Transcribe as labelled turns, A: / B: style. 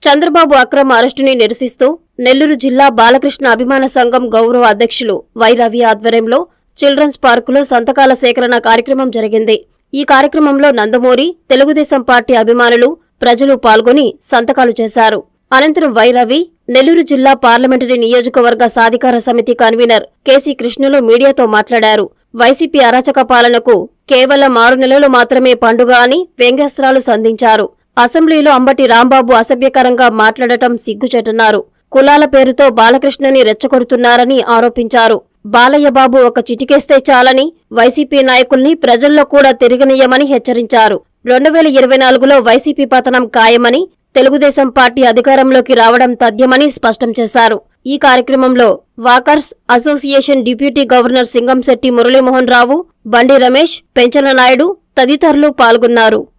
A: చంద్రబాబు అక్రమ అరెస్టుని నిరసిస్తూ నెల్లూరు జిల్లా బాలకృష్ణ అభిమాన సంఘం గౌరవ అధ్యక్షులు వై రవి ఆధ్వర్యంలో చిల్డ్రన్స్ పార్కులో సంతకాల సేకరణ కార్యక్రమం జరిగింది ఈ కార్యక్రమంలో నందమూరి తెలుగుదేశం పార్టీ అభిమానులు ప్రజలు పాల్గొని సంతకాలు చేశారు అనంతరం వై రవి నెల్లూరు జిల్లా పార్లమెంటరీ నియోజకవర్గ సాధికార సమితి కన్వీనర్ కేసీ కృష్ణులు మీడియాతో మాట్లాడారు వైసీపీ అరాచక పాలనకు కేవలం ఆరు నెలలు మాత్రమే పండుగ అని వ్యంగ్యాస్త్రాలు సంధించారు అసెంబ్లీలో అంబటి రాంబాబు అసభ్యకరంగా మాట్లాడటం సిగ్గుచేటన్నారు కులాల పేరుతో బాలకృష్ణని రెచ్చగొడుతున్నారని ఆరోపించారు బాలయ్య బాబు ఒక చిటికేస్తే చాలని వైసీపీ నాయకుల్ని ప్రజల్లో కూడా తిరగనీయమని హెచ్చరించారు రెండు వేల ఇరవై నాలుగులో వైసీపీ పతనం ఖాయమని తెలుగుదేశం పార్టీ అధికారంలోకి రావడం తథ్యమని స్పష్టం చేశారు ఈ కార్యక్రమంలో walkers association deputy governor Singamsetti Muralimohan Rao Bandi Ramesh Penchala Naidu తదితరులు పాల్గొన్నారు